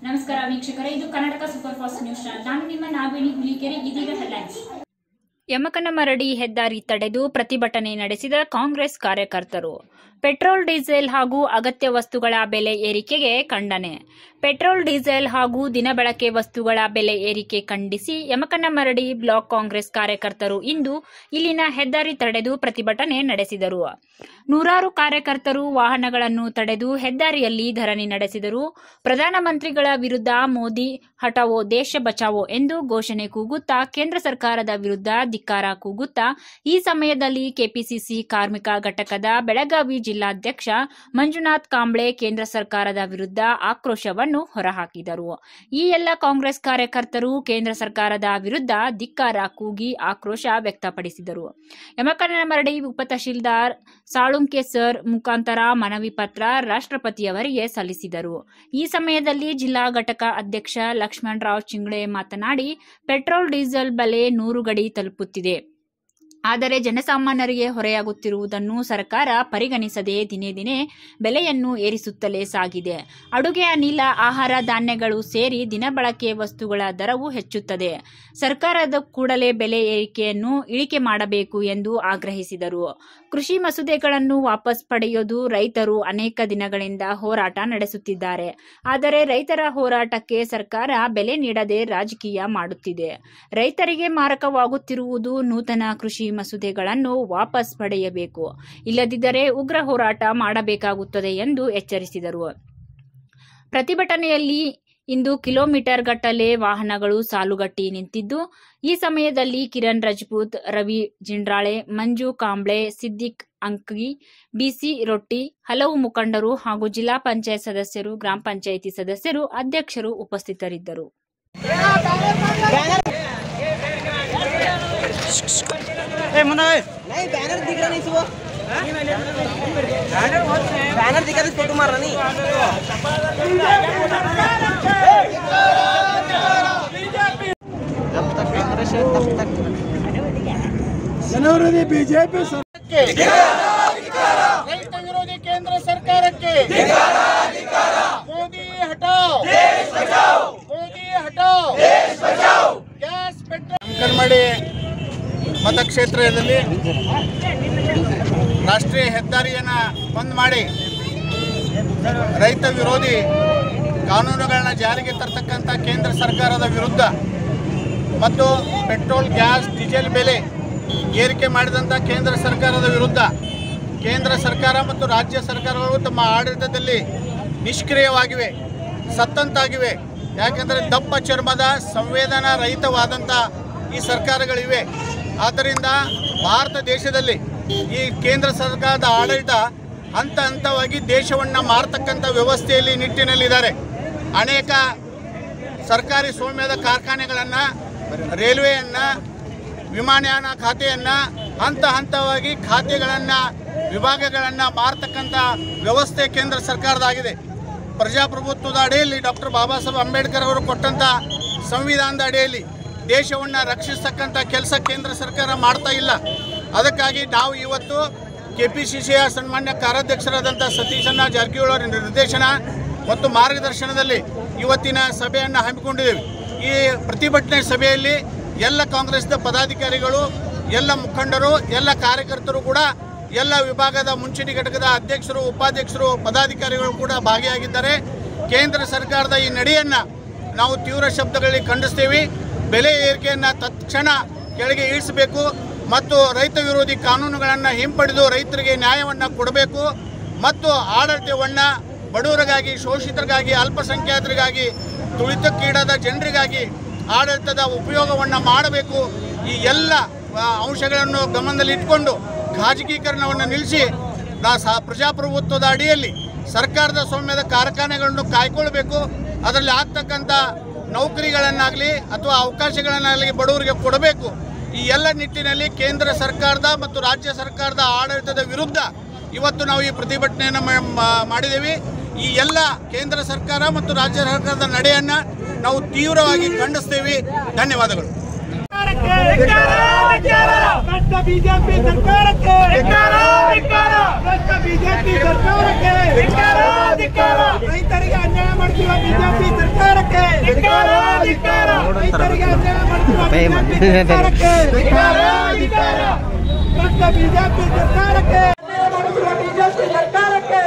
ನಮಸ್ಕಾರ ವೀಕ್ಷಕರೇ ಇದು Karnataka super fast news channel ನಾನು ನಿಮ್ಮ ನಾಗವೇಣಿ ಹುಲಿಕೆರೆ ಇದೀಗ ಹೆಡ್ಲೈನ್ಸ್ ಯಮಕನಮರಡಿ ಹೆದ್ದಾರಿ ತಡೆದು ಪ್ರತಿಭಟನೆ ನಡೆಸಿದ ಕಾಂಗ್ರೆಸ್ ಕಾರ್ಯಕರ್ತರು ಪೆಟ್ರೋಲ್ ಡೀಸೆಲ್ ಹಾಗೂ ಅಗತ್ಯ ವಸ್ತುಗಳ ಬೆಲೆ ಏರಿಕೆಗೆ ಖಂಡನೆ ಪೆಟ್ರೋಲ್ ಡೀಸೆಲ್ ಹಾಗೂ ದಿನಬಳಕೆ ವಸ್ತುಗಳ ಬೆಲೆ ಏರಿಕೆ ಖಂಡಿಸಿ ಯಮಕನಮರಡಿ ಬ್ಲಾಕ್ ಕಾಂಗ್ರೆಸ್ ಕಾರ್ಯಕರ್ತರು ಇಂದು ಇಲ್ಲಿನ ಹೆದ್ದಾರಿ ತಡೆದು ಪ್ರತಿಭಟನೆ ನಡೆಸಿದರು ನೂರಾರು ಕಾರ್ಯಕರ್ತರು ವಾಹನಗಳನ್ನು ತಡೆದು ಹೆದ್ದಾರಿಯಲ್ಲಿ ಧರಣಿ ನಡೆಸಿದರು ಪ್ರಧಾನಮಂತ್ರಿಗಳ ವಿರುದ್ಧ ಮೋದಿ ಹಠವೋ ದೇಶ ಬಚಾವೋ ಎಂದು ಘೋಷಣೆ ಕೂಗುತ್ತಾ ಕೇಂದ್ರ ಸರ್ಕಾರದ ವಿರುದ್ಧ ಧಿಕ್ಕಾರ ಕೂಗುತ್ತಾ ಈ ಸಮಯದಲ್ಲಿ ಕೆಪಿಸಿಸಿ ಕಾರ್ಮಿಕ ಘಟಕದ ಬೆಳಗಾವಿ ಜಿಲ್ಲಾಧ್ಯಕ್ಷ ಮಂಜುನಾಥ್ ಕಾಂಬ್ಳೆ ಕೇಂದ್ರ ಸರ್ಕಾರದ ವಿರುದ್ಧ ಆಕ್ರೋಶವನ್ನು ಹೊರಹಾಕಿದರು ಈ ಎಲ್ಲ ಕಾಂಗ್ರೆಸ್ ಕಾರ್ಯಕರ್ತರು ಕೇಂದ್ರ ಸರ್ಕಾರದ ವಿರುದ್ಧ ಧಿಕ್ಕಾರ ಕೂಗಿ ಆಕ್ರೋಶ ವ್ಯಕ್ತಪಡಿಸಿದರು ಯಮಕನಮರಡಿ ಉಪತಹಶೀಲ್ದಾರ್ ಸಾಳುಂಕೆ ಸರ್ ಮುಖಾಂತರ ಮನವಿ ಪತ್ರ ರಾಷ್ಟ್ರಪತಿಯವರಿಗೆ ಸಲ್ಲಿಸಿದರು ಈ ಸಮಯದಲ್ಲಿ ಜಿಲ್ಲಾ ಘಟಕ ಅಧ್ಯಕ್ಷ ಲಕ್ಷ್ಮಣರಾವ್ ಚಿಂಗ್ಳೆ ಮಾತನಾಡಿ ಪೆಟ್ರೋಲ್ ಡೀಸೆಲ್ ಬೆಲೆ ನೂರು ಗಡಿ ತಲುಪುತ್ತಿದೆ ಆದರೆ ಜನಸಾಮಾನ್ಯರಿಗೆ ಹೊರೆಯಾಗುತ್ತಿರುವುದನ್ನು ಸರ್ಕಾರ ಪರಿಗಣಿಸದೆ ದಿನೇ ದಿನೇ ಬೆಲೆಯನ್ನು ಏರಿಸುತ್ತಲೇ ಸಾಗಿದೆ ಅಡುಗೆ ಅನಿಲ ಆಹಾರ ಧಾನ್ಯಗಳು ಸೇರಿ ದಿನಬಳಕೆ ವಸ್ತುಗಳ ದರವು ಹೆಚ್ಚುತ್ತದೆ ಸರ್ಕಾರದ ಕೂಡಲೇ ಬೆಲೆ ಏರಿಕೆಯನ್ನು ಇಳಿಕೆ ಮಾಡಬೇಕು ಎಂದು ಆಗ್ರಹಿಸಿದರು ಕೃಷಿ ಮಸೂದೆಗಳನ್ನು ವಾಪಸ್ ಪಡೆಯೋದು ರೈತರು ಅನೇಕ ದಿನಗಳಿಂದ ಹೋರಾಟ ನಡೆಸುತ್ತಿದ್ದಾರೆ ಆದರೆ ರೈತರ ಹೋರಾಟಕ್ಕೆ ಸರ್ಕಾರ ಬೆಲೆ ನೀಡದೆ ರಾಜಕೀಯ ಮಾಡುತ್ತಿದೆ ರೈತರಿಗೆ ಮಾರಕವಾಗುತ್ತಿರುವುದು ನೂತನ ಕೃಷಿ ಮಸೂದೆಗಳನ್ನು ವಾಪಸ್ ಪಡೆಯಬೇಕು ಇಲ್ಲದಿದ್ದರೆ ಉಗ್ರ ಹೋರಾಟ ಮಾಡಬೇಕಾಗುತ್ತದೆ ಎಂದು ಎಚ್ಚರಿಸಿದರು ಪ್ರತಿಭಟನೆಯಲ್ಲಿ ಇಂದು ಕಿಲೋಮೀಟರ್ ಗಟ್ಟಲೆ ವಾಹನಗಳು ಸಾಲುಗಟ್ಟಿ ನಿಂತಿದ್ದು ಈ ಸಮಯದಲ್ಲಿ ಕಿರಣ್ ರಜಪೂತ್ ರವಿ ಜಿಂಡ್ರಾಳೆ ಮಂಜು ಕಾಂಬ್ಳೆ ಸಿದ್ದಿಕ್ ಅಂಕಿ ಬಿಸಿ ರೊಟ್ಟಿ ಹಲವು ಮುಖಂಡರು ಹಾಗೂ ಜಿಲ್ಲಾ ಪಂಚಾಯತ್ ಸದಸ್ಯರು ಗ್ರಾಮ ಪಂಚಾಯಿತಿ ಸದಸ್ಯರು ಅಧ್ಯಕ್ಷರು ಉಪಸ್ಥಿತರಿದ್ದರು नहीं बैनर दिख रहा नहीं सुबह बैनर दिखा तो फोटो मार रहा नहीं जब तक कांग्रेस है तब तक ಜನವರಿ ಬಿಜೆಪಿ ರೈತ ವಿರೋಧಿ ಕೇಂದ್ರ ಸರ್ಕಾರಕ್ಕೆ ಮೋದಿ ಹಟಾವ್ ಮೋದಿ ಹಟಾವ್ ಗ್ಯಾಸ್ ಪೆಟ್ರೋಲ್ ಅಂಕನ್ಮಡಿ ಮತಕ್ಷೇತ್ರದಲ್ಲಿ ರಾಷ್ಟ್ರೀಯ ಹೆದ್ದಾರಿಯನ್ನು ಬಂದ್ ಮಾಡಿ ರೈತ ವಿರೋಧಿ ಕಾನೂನುಗಳನ್ನ ಜಾರಿಗೆ ತರ್ತಕ್ಕಂಥ ಕೇಂದ್ರ ಸರ್ಕಾರದ ವಿರುದ್ಧ ಮತ್ತು ಪೆಟ್ರೋಲ್ ಗ್ಯಾಸ್ ಡೀಸೆಲ್ ಬೆಲೆ ಏರಿಕೆ ಮಾಡಿದಂಥ ಕೇಂದ್ರ ಸರ್ಕಾರದ ವಿರುದ್ಧ ಕೇಂದ್ರ ಸರ್ಕಾರ ಮತ್ತು ರಾಜ್ಯ ಸರ್ಕಾರಗಳು ತಮ್ಮ ಆಡಳಿತದಲ್ಲಿ ನಿಷ್ಕ್ರಿಯವಾಗಿವೆ ಸತ್ತಂತಾಗಿವೆ ಯಾಕೆಂದರೆ ದಪ್ಪ ಚರ್ಮದ ಸಂವೇದನಾ ರಹಿತವಾದಂಥ ಈ ಸರ್ಕಾರಗಳಿವೆ ಆದ್ದರಿಂದ ಭಾರತ ದೇಶದಲ್ಲಿ ಈ ಕೇಂದ್ರ ಸರ್ಕಾರದ ಆಡಳಿತ ಹಂತ ಹಂತವಾಗಿ ದೇಶವನ್ನು ಮಾರ್ತಕ್ಕಂಥ ವ್ಯವಸ್ಥೆಯಲ್ಲಿ ನಿಟ್ಟಿನಲ್ಲಿದ್ದಾರೆ ಅನೇಕ ಸರ್ಕಾರಿ ಸ್ವಾಮ್ಯದ ಕಾರ್ಖಾನೆಗಳನ್ನು ರೈಲ್ವೆಯನ್ನು ವಿಮಾನಯಾನ ಖಾತೆಯನ್ನು ಹಂತ ಹಂತವಾಗಿ ಖಾತೆಗಳನ್ನು ವಿಭಾಗಗಳನ್ನು ಮಾರ್ತಕ್ಕಂಥ ವ್ಯವಸ್ಥೆ ಕೇಂದ್ರ ಸರ್ಕಾರದಾಗಿದೆ ಪ್ರಜಾಪ್ರಭುತ್ವದ ಅಡಿಯಲ್ಲಿ ಡಾಕ್ಟರ್ ಬಾಬಾ ಸಾಹೇಬ್ ಅಂಬೇಡ್ಕರ್ ಅವರು ಕೊಟ್ಟಂಥ ಸಂವಿಧಾನದ ಅಡಿಯಲ್ಲಿ ದೇಶವನ್ನು ರಕ್ಷಿಸ್ತಕ್ಕಂಥ ಕೆಲಸ ಕೇಂದ್ರ ಸರ್ಕಾರ ಮಾಡ್ತಾ ಇಲ್ಲ ಅದಕ್ಕಾಗಿ ನಾವು ಇವತ್ತು ಕೆ ಪಿ ಸಿ ಸಿಯ ಸನ್ಮಾನ್ಯ ಕಾರ್ಯಾಧ್ಯಕ್ಷರಾದಂಥ ಸತೀಶಣ್ಣ ಜಾರಕಿಹೊಳಿ ಅವರ ನಿರ್ದೇಶನ ಮತ್ತು ಮಾರ್ಗದರ್ಶನದಲ್ಲಿ ಇವತ್ತಿನ ಸಭೆಯನ್ನು ಹಮ್ಮಿಕೊಂಡಿದ್ದೇವೆ ಈ ಪ್ರತಿಭಟನೆ ಸಭೆಯಲ್ಲಿ ಎಲ್ಲ ಕಾಂಗ್ರೆಸ್ನ ಪದಾಧಿಕಾರಿಗಳು ಎಲ್ಲ ಮುಖಂಡರು ಎಲ್ಲ ಕಾರ್ಯಕರ್ತರು ಕೂಡ ಎಲ್ಲ ವಿಭಾಗದ ಮುಂಚೂಣಿ ಘಟಕದ ಅಧ್ಯಕ್ಷರು ಉಪಾಧ್ಯಕ್ಷರು ಪದಾಧಿಕಾರಿಗಳು ಕೂಡ ಭಾಗಿಯಾಗಿದ್ದಾರೆ ಕೇಂದ್ರ ಸರ್ಕಾರದ ಈ ನಡೆಯನ್ನು ನಾವು ತೀವ್ರ ಶಬ್ದಗಳಲ್ಲಿ ಖಂಡಿಸ್ತೇವೆ ಬೆಲೆ ಏರಿಕೆಯನ್ನು ತತ್ಕ್ಷಣ ಕೆಳಗೆ ಇಳಿಸಬೇಕು ಮತ್ತು ರೈತ ವಿರೋಧಿ ಕಾನೂನುಗಳನ್ನು ಹಿಂಪಡೆದು ರೈತರಿಗೆ ನ್ಯಾಯವನ್ನು ಕೊಡಬೇಕು ಮತ್ತು ಆಡಳಿತವನ್ನು ಬಡವರಿಗಾಗಿ ಶೋಷಿತರಿಗಾಗಿ ಅಲ್ಪಸಂಖ್ಯಾತರಿಗಾಗಿ ತುಳಿತಕ್ಕೀಡಾದ ಜನರಿಗಾಗಿ ಆಡಳಿತದ ಉಪಯೋಗವನ್ನು ಮಾಡಬೇಕು ಈ ಎಲ್ಲ ಆ, ಅಂಶಗಳನ್ನು ಗಮನದಲ್ಲಿ ಇಟ್ಕೊಂಡು ಖಾಸಗೀಕರಣವನ್ನು ನಿಲ್ಲಿಸಿ ನಾ ಸಹ ಪ್ರಜಾಪ್ರಭುತ್ವದ ಅಡಿಯಲ್ಲಿ ಸರ್ಕಾರದ ಸ್ವಾಮ್ಯದ ಕಾರ್ಖಾನೆಗಳನ್ನು ಕಾಯ್ಕೊಳ್ಬೇಕು ಅದರಲ್ಲಿ ಆಗ್ತಕ್ಕಂಥ ನೌಕರಿಗಳನ್ನಾಗಲಿ ಅಥವಾ ಅವಕಾಶಗಳನ್ನಾಗಲಿ ಬಡವರಿಗೆ ಕೊಡಬೇಕು ಈ ಎಲ್ಲ ನಿಟ್ಟಿನಲ್ಲಿ ಕೇಂದ್ರ ಸರ್ಕಾರದ ಮತ್ತು ರಾಜ್ಯ ಸರ್ಕಾರದ ಆಡಳಿತದ ವಿರುದ್ಧ ಇವತ್ತು ನಾವು ಈ ಪ್ರತಿಭಟನೆಯನ್ನು ಮಾ- ಮಾ- ಮಾಡಿದ್ದೇವೆ ಈ ಎಲ್ಲ ಕೇಂದ್ರ ಸರ್ಕಾರ ಮತ್ತು ರಾಜ್ಯ ಸರ್ಕಾರದ ನಡೆಯನ್ನು ನಾವು ತೀವ್ರವಾಗಿ ಖಂಡಿಸ್ತೇವೆ ಧನ್ಯವಾದಗಳು ಭ್ರಷ್ಟ ಬಿಜೆಪಿ ಸರ್ಕಾರಕ್ಕೆ ಭ್ರಷ್ಟ ಬಿಜೆಪಿ ಸರ್ಕಾರಕ್ಕೆ ರೈತರಿಗೆ ಅನ್ಯಾಯ ಮಾಡ್ತಿರುವ ಬಿಜೆಪಿ ಸರ್ಕಾರ ರೈತರಿಗೆ ಅನ್ಯಾಯ ಮಾಡುತ್ತಿರುವ ಬಿಜೆಪಿ ಸರ್ಕಾರಕ್ಕೆ ಧಿಕ್ಕಾರ, ಧಿಕ್ಕಾರ. ಭ್ರಷ್ಟ ಬಿಜೆಪಿ ಸರ್ಕಾರಕ್ಕೆ ಅನ್ಯಾಯ ಮಾಡುತ್ತಿರುವ ಬಿಜೆಪಿ ಸರ್ಕಾರಕ್ಕೆ